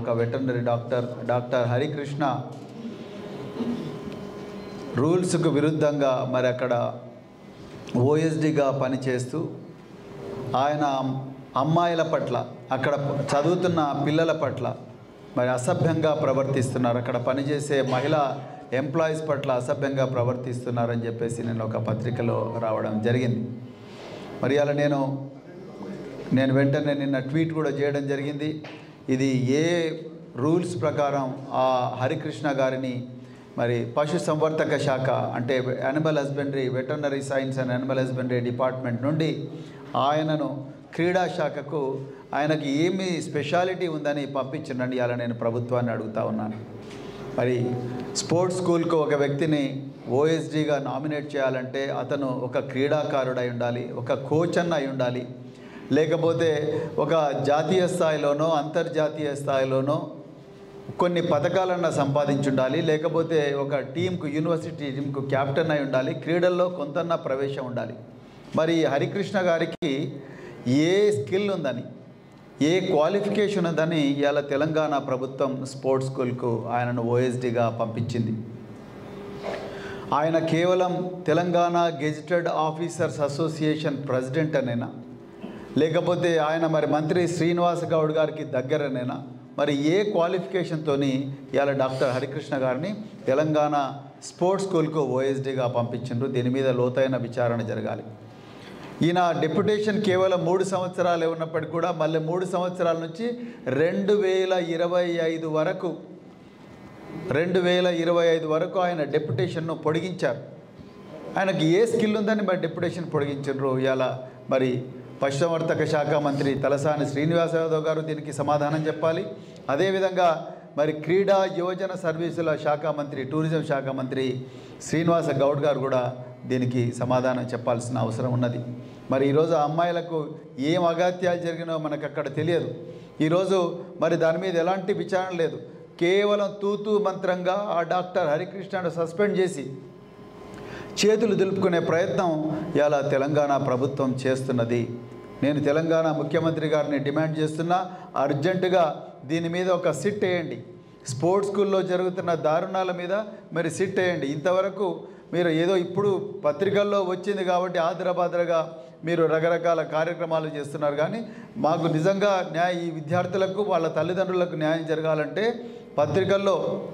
ఒక veterinary doctor doctor Harikrishna రూల్స్కు విరుద్ధంగా మరి అక్కడ ఓఎస్డిగా పనిచేస్తూ ఆయన అమ్మాయిల పట్ల అక్కడ చదువుతున్న పిల్లల పట్ల మరి అసభ్యంగా ప్రవర్తిస్తున్నారు అక్కడ పనిచేసే మహిళా ఎంప్లాయీస్ పట్ల అసభ్యంగా ప్రవర్తిస్తున్నారని చెప్పేసి నేను ఒక పత్రికలో రావడం జరిగింది మరి అలా నేను నేను వెంటనే నిన్న ట్వీట్ కూడా చేయడం జరిగింది ఇది ఏ రూల్స్ ప్రకారం ఆ హరికృష్ణ గారిని మరి పశు సంవర్ధక శాఖ అంటే animal husbandry veterinary science and animal husbandry department నుండి ఆయనను క్రీడా శాఖకు ఆయనకి ఏమి స్పెషాలిటీ ఉందని పంపించండి అలా నేను ప్రభుత్వాన్ని అడుగుతా ఉన్నాను మరి స్పోర్ట్స్ స్కూల్కు ఒక వ్యక్తిని ఓఎస్డీగా నామినేట్ చేయాలంటే అతను ఒక క్రీడాకారుడై ఉండాలి ఒక కోచ్ అన్న అయి ఉండాలి లేకపోతే ఒక జాతీయ స్థాయిలోనో అంతర్జాతీయ స్థాయిలోనో కొన్ని పథకాలన్నా సంపాదించుండాలి లేకపోతే ఒక టీంకు యూనివర్సిటీ టీంకు కెప్టెన్ అయి ఉండాలి క్రీడల్లో కొంతన్నా ప్రవేశం ఉండాలి మరి హరికృష్ణ గారికి ఏ స్కిల్ ఉందని ఏ క్వాలిఫికేషన్ ఉందని ఇవాళ తెలంగాణ ప్రభుత్వం స్పోర్ట్స్ స్కూల్కు ఆయనను ఓఎస్డీగా పంపించింది ఆయన కేవలం Telangana gazetted officers association president అనేనా లేకపోతే ఆయన మరి మంత్రి శ్రీనివాస్ గౌడ్ గారికి దగ్గరనేనా మరి ఏ క్వాలిఫికేషన్తోని ఇవాళ డాక్టర్ హరికృష్ణ గారిని తెలంగాణ స్పోర్ట్స్ స్కూల్కు ఓఎస్డీగా పంపించిండ్రు దీని మీద లోతైన విచారణ జరగాలి ఈయన డెప్యుటేషన్ కేవలం మూడు సంవత్సరాలు ఉన్నప్పటికీ కూడా మళ్ళీ మూడు సంవత్సరాల నుంచి రెండు వేల ఇరవై ఐదు వరకు రెండు వేల ఇరవై ఐదు వరకు ఆయన డెప్యుటేషన్ను పొడిగించారు ఆయనకి ఏ స్కిల్ ఉందని మరి డెప్యుటేషన్ పొడిగించారు ఇవాళ మరి పశుసంవర్ధక శాఖ మంత్రి తలసాని శ్రీనివాస యాదవ్ గారు దీనికి సమాధానం చెప్పాలి అదేవిధంగా మరి క్రీడా యువజన సర్వీసుల శాఖ మంత్రి టూరిజం శాఖ మంత్రి శ్రీనివాస గౌడ్ గారు కూడా దీనికి సమాధానం చెప్పాల్సిన అవసరం ఉన్నది మరి ఈరోజు ఆ అమ్మాయిలకు ఏం అగాత్యాలు జరిగినో మనకు అక్కడ తెలియదు ఈరోజు మరి దాని మీద ఎలాంటి విచారణ లేదు కేవలం తూతూ మంత్రంగా ఆ డాక్టర్ హరికృష్ణను సస్పెండ్ చేసి చేతులు దులుపుకునే ప్రయత్నం ఇలా తెలంగాణ ప్రభుత్వం చేస్తున్నది నేను తెలంగాణ ముఖ్యమంత్రి గారిని డిమాండ్ చేస్తున్నా అర్జెంటుగా దీని మీద ఒక సిట్ వేయండి స్పోర్ట్స్ స్కూల్లో జరుగుతున్న దారుణాల మీద మరి సిట్ వేయండి ఇంతవరకు మీరు ఏదో ఇప్పుడు పత్రికల్లో వచ్చింది కాబట్టి ఆదరబాదరగా మీరు రకరకాల కార్యక్రమాలు చేస్తున్నారు కానీ మాకు నిజంగా న్యాయ ఈ విద్యార్థులకు వాళ్ళ తల్లిదండ్రులకు న్యాయం జరగాలంటే పత్రికల్లో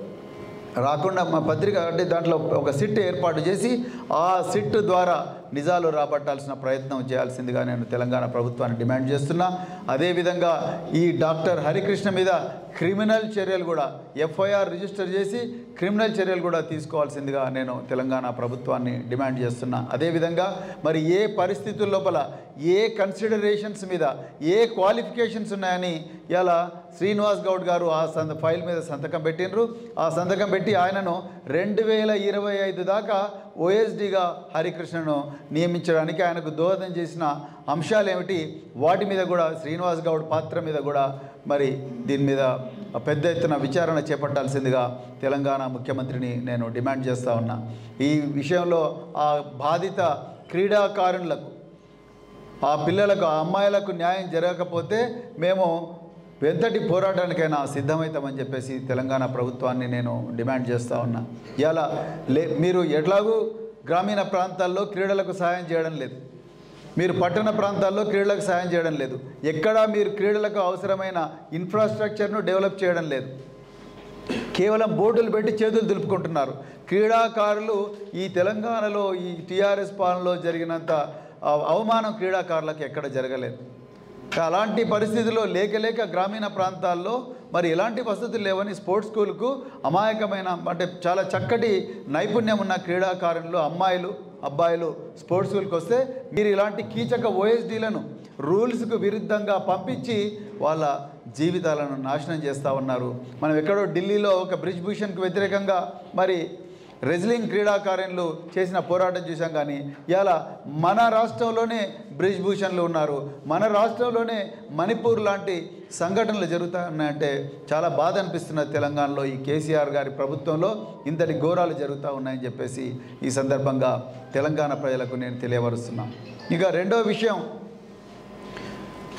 రాకుండా మా పత్రిక అంటే దాంట్లో ఒక సిట్ ఏర్పాటు చేసి ఆ సిట్ ద్వారా నిజాలు రాబట్టాల్సిన ప్రయత్నం చేయాల్సిందిగా నేను తెలంగాణ ప్రభుత్వాన్ని డిమాండ్ చేస్తున్నా అదేవిధంగా ఈ డాక్టర్ హరికృష్ణ మీద క్రిమినల్ చర్యలు కూడా ఎఫ్ఐఆర్ రిజిస్టర్ చేసి క్రిమినల్ చర్యలు కూడా తీసుకోవాల్సిందిగా నేను తెలంగాణ ప్రభుత్వాన్ని డిమాండ్ చేస్తున్నా అదేవిధంగా మరి ఏ పరిస్థితుల లోపల ఏ కన్సిడరేషన్స్ మీద ఏ క్వాలిఫికేషన్స్ ఉన్నాయని ఇలా శ్రీనివాస్ గౌడ్ గారు ఆ సంత ఫైల్ మీద సంతకం పెట్టినరు ఆ సంతకం పెట్టి ఆయనను రెండు వేల ఇరవై ఐదు దాకా ఓఎస్డిగా హరికృష్ణను నియమించడానికి ఆయనకు దోహదం చేసిన అంశాలు ఏమిటి వాటి మీద కూడా శ్రీనివాస్ గౌడ్ పాత్ర మీద కూడా మరి దీని మీద పెద్ద ఎత్తున విచారణ చేపట్టాల్సిందిగా తెలంగాణ ముఖ్యమంత్రిని నేను డిమాండ్ చేస్తూ ఉన్నా ఈ విషయంలో ఆ బాధిత క్రీడాకారులకు ఆ పిల్లలకు ఆ అమ్మాయిలకు న్యాయం జరగకపోతే మేము ఎంతటి పోరాటానికైనా సిద్ధమవుతామని చెప్పేసి తెలంగాణ ప్రభుత్వాన్ని నేను డిమాండ్ చేస్తూ ఉన్నా ఇలా లే మీరు ఎట్లాగూ గ్రామీణ ప్రాంతాల్లో క్రీడలకు సహాయం చేయడం లేదు మీరు పట్టణ ప్రాంతాల్లో క్రీడలకు సహాయం చేయడం లేదు ఎక్కడా మీరు క్రీడలకు అవసరమైన ఇన్ఫ్రాస్ట్రక్చర్ను డెవలప్ చేయడం లేదు కేవలం బోర్డులు పెట్టి చేతులు దులుపుకుంటున్నారు క్రీడాకారులు ఈ తెలంగాణలో ఈ టీఆర్ఎస్ పాలనలో జరిగినంత ఆ, అవమానం క్రీడాకారులకు ఎక్కడ జరగలేదు అలాంటి పరిస్థితుల్లో లేక లేక గ్రామీణ ప్రాంతాల్లో మరి ఎలాంటి వసతులు లేవని స్పోర్ట్స్ స్కూల్కు అమాయకమైన అంటే చాలా చక్కటి నైపుణ్యం ఉన్న క్రీడాకారులు అమ్మాయిలు అబ్బాయిలు స్పోర్ట్స్ స్కూల్కి వస్తే మీరు ఇలాంటి కీచక ఓఎస్డీలను రూల్స్కు విరుద్ధంగా పంపించి వాళ్ళ జీవితాలను నాశనం చేస్తూ ఉన్నారు మనం ఎక్కడో ఢిల్లీలో ఒక బ్రిజ్ భూషణ్కి వ్యతిరేకంగా మరి రెజ్లింగ్ క్రీడాకారులు చేసిన పోరాటం చూసాం కానీ ఇలా మన రాష్ట్రంలోనే బ్రిజ్ భూషణ్లు ఉన్నారు మన రాష్ట్రంలోనే మణిపూర్ లాంటి సంఘటనలు జరుగుతా ఉన్నాయంటే చాలా బాధ అనిపిస్తున్నది తెలంగాణలో ఈ కేసీఆర్ గారి ప్రభుత్వంలో ఇంతటి ఘోరాలు జరుగుతూ ఉన్నాయని చెప్పేసి ఈ సందర్భంగా తెలంగాణ ప్రజలకు నేను తెలియవరుస్తున్నాను ఇక రెండో విషయం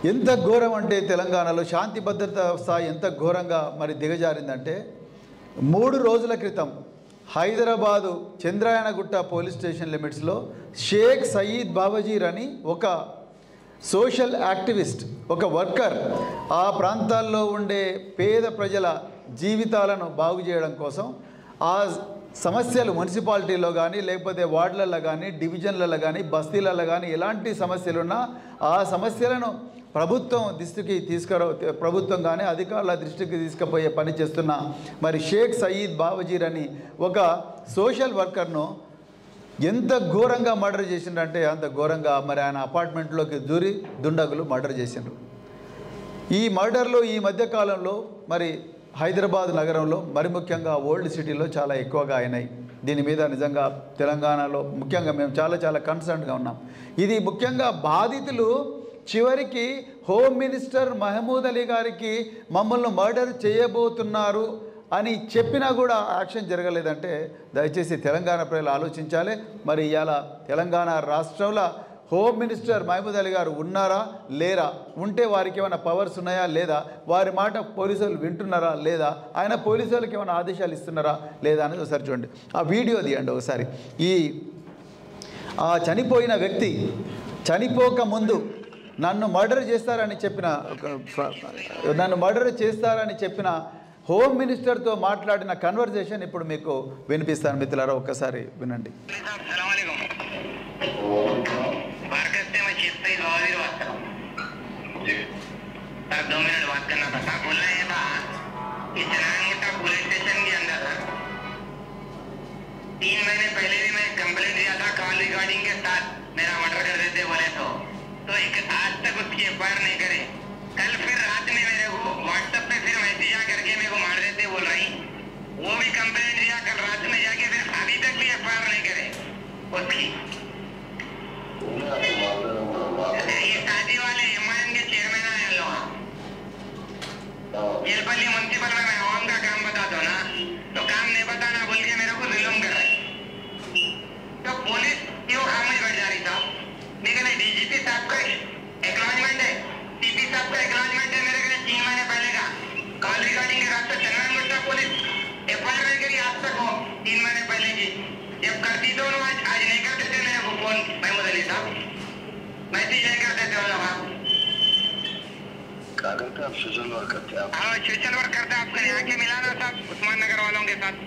ఎంత ఘోరం అంటే తెలంగాణలో శాంతి భద్రత స్థాయి ఎంత ఘోరంగా మరి దిగజారిందంటే మూడు రోజుల క్రితం హైదరాబాదు చంద్రాయణగుట్ట పోలీస్ స్టేషన్ లిమిట్స్లో షేక్ సయీద్ బాబజీర్ అని ఒక సోషల్ యాక్టివిస్ట్ ఒక వర్కర్ ఆ ప్రాంతాల్లో ఉండే పేద ప్రజల జీవితాలను బాగు చేయడం కోసం ఆ సమస్యలు మున్సిపాలిటీలో కానీ లేకపోతే వార్డులలో కానీ డివిజన్లలో కానీ బస్తీలలో కానీ ఎలాంటి సమస్యలున్నా ఆ సమస్యలను ప్రభుత్వం దృష్టికి తీసుకురా ప్రభుత్వం కానీ అధికారుల దృష్టికి తీసుకుపోయే పని చేస్తున్న మరి షేక్ సయీద్ బాబజీర్ అని ఒక సోషల్ వర్కర్ను ఎంత ఘోరంగా మర్డర్ చేసిండ్రంటే అంత ఘోరంగా మరి ఆయన అపార్ట్మెంట్లోకి దూరి దుండగులు మర్డర్ చేసిండ్రు ఈ మర్డర్లు ఈ మధ్యకాలంలో మరి హైదరాబాద్ నగరంలో మరి ముఖ్యంగా ఓల్డ్ సిటీలో చాలా ఎక్కువగా అయినాయి దీని మీద నిజంగా తెలంగాణలో ముఖ్యంగా మేము చాలా చాలా కన్సర్న్గా ఉన్నాం ఇది ముఖ్యంగా బాధితులు చివరికి హోమ్ మినిస్టర్ మహమూద్ అలీ గారికి మమ్మల్ని మర్డర్ చేయబోతున్నారు అని చెప్పినా కూడా యాక్షన్ జరగలేదంటే దయచేసి తెలంగాణ ప్రజలు ఆలోచించాలి మరి ఇవాళ తెలంగాణ రాష్ట్రంలో హోమ్ మినిస్టర్ మహమూద్ అలీ గారు ఉన్నారా లేరా ఉంటే వారికి ఏమైనా పవర్స్ ఉన్నాయా లేదా వారి మాట పోలీసులు వింటున్నారా లేదా ఆయన పోలీసులకు ఏమైనా ఆదేశాలు ఇస్తున్నారా లేదా అనేది ఒకసారి చూడండి ఆ వీడియో తీయండి ఒకసారి ఈ ఆ చనిపోయిన వ్యక్తి చనిపోక ముందు నన్ను మర్డర్ చేస్తారని చెప్పిన నన్ను మర్డర్ చేస్తారని చెప్పిన హోమ్ మినిస్టర్తో మాట్లాడిన కన్వర్జేషన్ ఇప్పుడు మీకు వినిపిస్తాను మిత్రులారా ఒక్కసారి వినండి सलामकुम बरकत से मैं चेत से गवाही बात कर रहा हूँ सर दो मिनट बात करना था सर बोलना ये था कि चनानगुट्टा पुलिस स्टेशन के अंदर सर तीन महीने पहले भी मैं कंप्लेंट दिया था कॉल रिकॉर्डिंग के साथ मेरा मर्डर कर देते बोले तो तो एक आज तक उसकी एफ नहीं करे कल फिर रात में मेरे को व्हाट्सएप पे फिर मैसेज आ करके मेरे को मार देते बोल रही वो भी कंप्लेंट दिया कल रात में जाके फिर अभी तक भी एफ नहीं करे उसकी ये शादी वाले एमआईएम के चेयरमैन आए हैं लोग जेलपल्ली म्यूनसिपल में मैं होम का काम बताता हूँ ना तो काम नहीं बताना बोल के मेरे को जुलूम कर रहे तो पुलिस क्यों खामोश बैठ जा रही साहब मेरे कहना डीजीपी साहब का एक्नॉलेजमेंट है सीपी साहब का एक्नॉलेजमेंट है मेरे कहना तीन महीने पहले का कॉल रिकॉर्डिंग के रास्ते Chandan Gutta police F I R करी आज तक हो तीन महीने पहले की जब करती तो उन्होंने आज आज नहीं करते थे मेरे को फोन महमूद अली साहब मैसेज नहीं करते थे वो लोग क्या करते हैं आप सोशल वर्क करते हैं आप हाँ सोशल वर्क करते हैं आपको यहाँ के मिला ना साहब उस्मान नगर वालों के साथ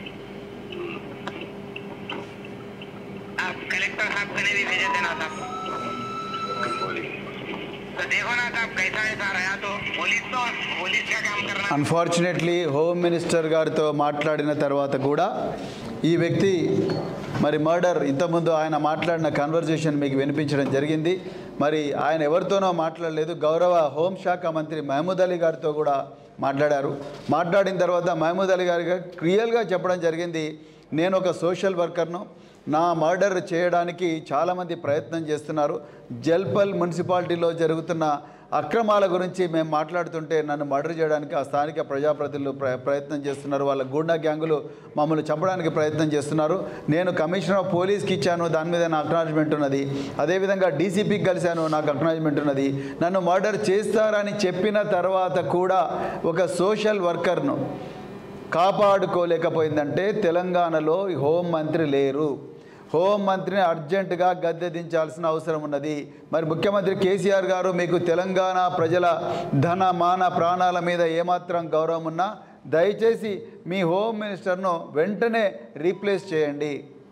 आप कलेक्टर साहब को भी भेजे थे ना साहब बोलिए तो देखो ना साहब कैसा ऐसा रहा तो पुलिस तो पुलिस का काम करना అన్ఫార్చునేట్లీ హోమ్ మినిస్టర్ గారితో మాట్లాడిన తర్వాత కూడా ఈ వ్యక్తి మరి మర్డర్ ఇంతకుముందు ఆయన మాట్లాడిన కన్వర్జేషన్ మీకు వినిపించడం జరిగింది మరి ఆయన ఎవరితోనో మాట్లాడలేదు గౌరవ హోంశాఖ మంత్రి మహమూద్ అలీ గారితో కూడా మాట్లాడారు మాట్లాడిన తర్వాత మహమూద్ అలీ గారి క్లియర్గా చెప్పడం జరిగింది నేను ఒక సోషల్ వర్కర్ను నా మర్డర్ చేయడానికి చాలామంది ప్రయత్నం చేస్తున్నారు జల్పల్ మున్సిపాలిటీలో జరుగుతున్న అక్రమాల గురించి మేము మాట్లాడుతుంటే నన్ను మర్డర్ చేయడానికి ఆ స్థానిక ప్రజాప్రతినిధులు ప్ర ప్రయత్నం చేస్తున్నారు వాళ్ళ గూండా గ్యాంగులు మమ్మల్ని చంపడానికి ప్రయత్నం చేస్తున్నారు నేను కమిషనర్ ఆఫ్ పోలీస్కి ఇచ్చాను దాని మీద నా అక్నాలజ్మెంట్ ఉన్నది అదేవిధంగా డీసీపీకి కలిశాను నాకు అక్నాలజ్మెంట్ ఉన్నది నన్ను మర్డర్ చేస్తారని చెప్పిన తర్వాత కూడా ఒక సోషల్ వర్కర్ను కాపాడుకోలేకపోయిందంటే తెలంగాణలో హోం మంత్రి లేరు హోం మంత్రిని అర్జెంటుగా గద్దె దించాల్సిన అవసరం ఉన్నది మరి ముఖ్యమంత్రి కేసీఆర్ గారు మీకు తెలంగాణ ప్రజల ధన మాన ప్రాణాల మీద ఏమాత్రం గౌరవం ఉన్నా దయచేసి మీ హోమ్ మినిస్టర్ను వెంటనే రీప్లేస్ చేయండి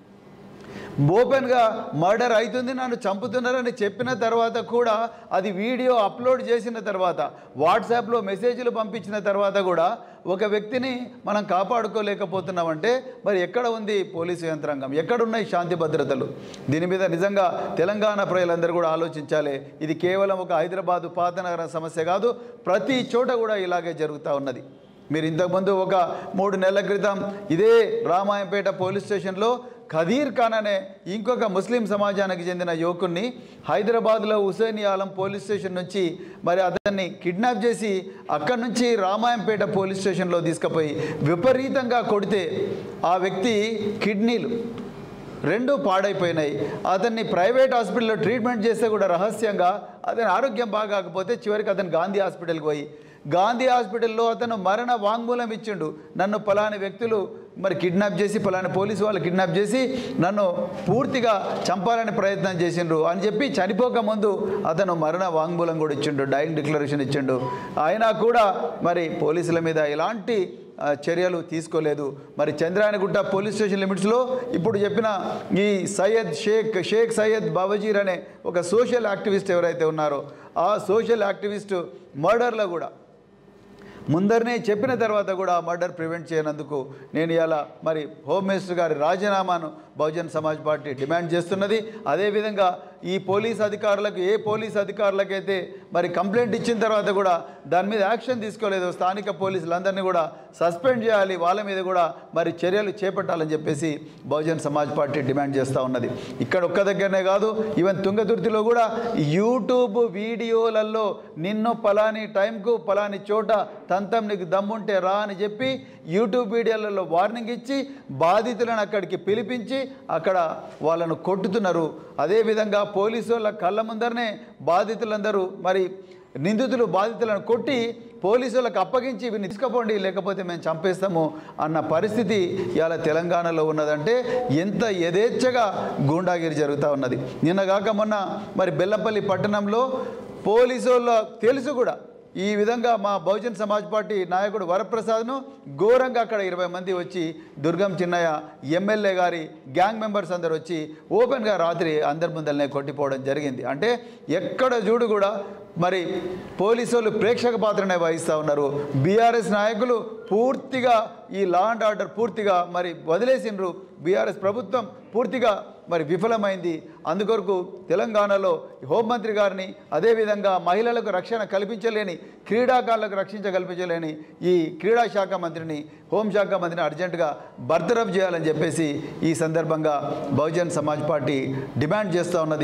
ఓపెన్గా మర్డర్ అవుతుంది నన్ను చంపుతున్నారని చెప్పిన తర్వాత కూడా అది వీడియో అప్లోడ్ చేసిన తర్వాత వాట్సాప్లో మెసేజ్లు పంపించిన తర్వాత కూడా ఒక వ్యక్తిని మనం కాపాడుకోలేకపోతున్నామంటే మరి ఎక్కడ ఉంది పోలీసు యంత్రాంగం ఎక్కడున్నాయి శాంతి భద్రతలు దీని మీద నిజంగా తెలంగాణ ప్రజలందరూ కూడా ఆలోచించాలి ఇది కేవలం ఒక హైదరాబాదు పాత నగరం సమస్య కాదు ప్రతి చోట కూడా ఇలాగే జరుగుతూ ఉన్నది మీరు ఇంతకుముందు ఒక మూడు నెలల క్రితం ఇదే రామాయంపేట పోలీస్ స్టేషన్లో ఖదీర్ ఖాన్ అనే ఇంకొక ముస్లిం సమాజానికి చెందిన యువకుడిని హైదరాబాద్లో హుసేన్ ఆలం పోలీస్ స్టేషన్ నుంచి మరి అతన్ని కిడ్నాప్ చేసి అక్కడి నుంచి రామాయంపేట పోలీస్ స్టేషన్లో తీసుకుపోయి విపరీతంగా కొడితే ఆ వ్యక్తి కిడ్నీలు రెండు పాడైపోయినాయి అతన్ని ప్రైవేట్ హాస్పిటల్లో ట్రీట్మెంట్ చేస్తే కూడా రహస్యంగా అతని ఆరోగ్యం బాగాకపోతే చివరికి అతను గాంధీ హాస్పిటల్కి పోయి గాంధీ హాస్పిటల్లో అతను మరణ వాంగ్మూలం ఇచ్చిండు నన్ను పలాని వ్యక్తులు మరి కిడ్నాప్ చేసి పలాని పోలీసు వాళ్ళు కిడ్నాప్ చేసి నన్ను పూర్తిగా చంపాలని ప్రయత్నం చేసిండ్రు అని చెప్పి చనిపోక ముందు అతను మరణ వాంగ్మూలం కూడా ఇచ్చిండు డైయింగ్ డిక్లరేషన్ ఇచ్చిండు అయినా కూడా మరి పోలీసుల మీద ఎలాంటి ఆ, చర్యలు తీసుకోలేదు మరి చంద్రాయనగుట్ట పోలీస్ స్టేషన్ లిమిట్స్లో ఇప్పుడు చెప్పిన ఈ సయ్యద్ షేక్ షేక్ సయ్యద్ బాబజీర్ అనే ఒక సోషల్ యాక్టివిస్ట్ ఎవరైతే ఉన్నారో ఆ సోషల్ యాక్టివిస్ట్ మర్డర్లో కూడా ముందరనే చెప్పిన తర్వాత కూడా ఆ మర్డర్ ప్రివెంట్ చేయనందుకు నేను ఇలా మరి హోమ్ మినిస్టర్ గారి రాజీనామాను బహుజన్ సమాజ్ పార్టీ డిమాండ్ చేస్తున్నది అదేవిధంగా ఈ పోలీస్ అధికారులకు ఏ పోలీస్ అధికారులకైతే మరి కంప్లైంట్ ఇచ్చిన తర్వాత కూడా దాని మీద యాక్షన్ తీసుకోలేదు స్థానిక పోలీసులందరినీ కూడా సస్పెండ్ చేయాలి వాళ్ళ మీద కూడా మరి చర్యలు చేపట్టాలని చెప్పేసి బహుజన్ సమాజ్ పార్టీ డిమాండ్ చేస్తూ ఉన్నది ఇక్కడ ఒక్క దగ్గరనే కాదు ఈవెన్ తుంగతుర్తిలో కూడా యూట్యూబ్ వీడియోలలో నిన్ను పలాని టైంకు పలాని చోట తంతం నీకు దమ్ముంటే రా అని చెప్పి యూట్యూబ్ వీడియోలలో వార్నింగ్ ఇచ్చి బాధితులను అక్కడికి పిలిపించి అక్కడ వాళ్ళను కొట్టుతున్నారు అదేవిధంగా పోలీసు వాళ్ళ కళ్ళ ముందరనే బాధితులందరూ మరి నిందితులు బాధితులను కొట్టి పోలీసులకు అప్పగించి వీరిని తీసుకుపోండి లేకపోతే మేము చంపేస్తాము అన్న పరిస్థితి ఇవాళ తెలంగాణలో ఉన్నదంటే ఎంత యథేచ్ఛగా గూండాగిరి జరుగుతూ ఉన్నది నిన్నగాక మొన్న మరి బెల్లంపల్లి పట్టణంలో పోలీసు వాళ్ళ తెలుసు కూడా ఈ విధంగా మా బహుజన్ సమాజ్ పార్టీ నాయకుడు వరప్రసాద్ను ఘోరంగా అక్కడ ఇరవై మంది వచ్చి దుర్గం చిన్నయ్య ఎమ్మెల్యే గారి గ్యాంగ్ మెంబర్స్ అందరు వచ్చి ఓపెన్గా రాత్రి అందరి ముందరనే కొట్టిపోవడం జరిగింది అంటే ఎక్కడ చూడు కూడా మరి పోలీసు వాళ్ళు ప్రేక్షక పాత్రనే వహిస్తూ ఉన్నారు బీఆర్ఎస్ నాయకులు పూర్తిగా ఈ లా అండ్ ఆర్డర్ పూర్తిగా మరి వదిలేసిండ్రు బీఆర్ఎస్ ప్రభుత్వం పూర్తిగా మరి విఫలమైంది అందుకొరకు తెలంగాణలో హోంమంత్రి గారిని అదేవిధంగా మహిళలకు రక్షణ కల్పించలేని క్రీడాకారులకు రక్షించ కల్పించలేని ఈ క్రీడా శాఖ మంత్రిని హోంశాఖ మంత్రిని అర్జెంటుగా బర్తరఫ్ చేయాలని చెప్పేసి ఈ సందర్భంగా బహుజన్ సమాజ్ పార్టీ డిమాండ్ చేస్తూ ఉన్నది